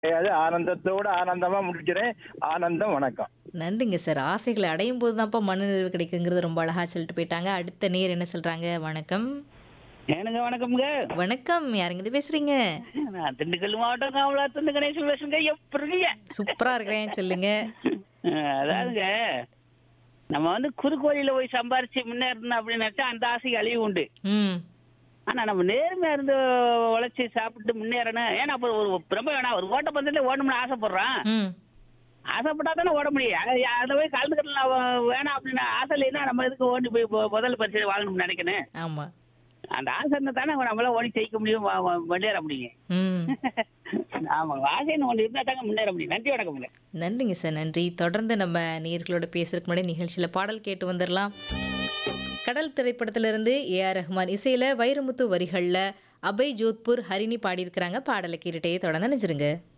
கிடையாது ஆனந்தத்தோட ஆனந்தமா முடிக்கிறேன் ஆனந்தம் வணக்கம் நன்றிங்க சார் ஆசைகளை அடையும் போது தான்ப்பா மனநிறைவு கிடைக்குங்கிறது ரொம்ப அழகா சொல்லிட்டு போயிட்டாங்க அடுத்த நேர் என்ன சொல்றாங்க வணக்கம் ஏனுங்க வணக்கம்ங்க வணக்கம் யாருங்க இது பேசுறீங்க நான் திண்டுக்கல் மாவட்டம் காமலாத்துந்து கணேசன் பேசுங்க எப்படிங்க சூப்பரா இருக்கிறேன் சொல்லுங்க அதாவதுங்க நம்ம வந்து குறுக்கு வழியில போய் சம்பாரிச்சு முன்னேறணும் அப்படின்னு நினைச்சா அந்த ஆசைக்கு அழிவு உண்டு ம் ஆனா நம்ம நேர்மையா இருந்து உழைச்சி சாப்பிட்டு முன்னேறணும் ஏன்னா அப்ப ஒரு ரொம்ப வேணாம் ஒரு ஓட்ட பந்தத்துல ஓடணும்னு ஆசைப்படுறான் ம் ஆசைப்பட்டா தானே ஓட முடியும் அதை அதை போய் கலந்துக்கலாம் வேணாம் அப்படின்னு ஆசை இல்லைன்னா நம்ம எதுக்கு ஓடி போய் பொ- முதல் பரிசு வாங்கணும்னு நினைக்கணும் ஆமா அந்த ஆசை இருந்தா தானே நம்மளால ஓடி ஜெயிக்க முடியும் வ- வ- முன்னேற முடியும் ம் ஆமாங்க ஆசைன்னு ஒன்று இருந்தா தாங்க முன்னேற முடியும் நன்றி வணக்கம்ங்க நன்றிங்க சார் நன்றி தொடர்ந்து நம்ம நேர்களோட பேசுறதுக்கு முன்னாடி நிகழ்ச்சியில பாடல் கேட்டு வந்துடலாம் கடல் திரைப்படத்திலிருந்து ஏ ஆர் ரஹ்மான் இசையில வைரமுத்து வரிகள்ல அபய் ஜோத்பூர் ஹரிணி பாடியிருக்கிறாங்க பாடலை கேட்டுட்டே தொடர்ந்து நினைச்சிருங்க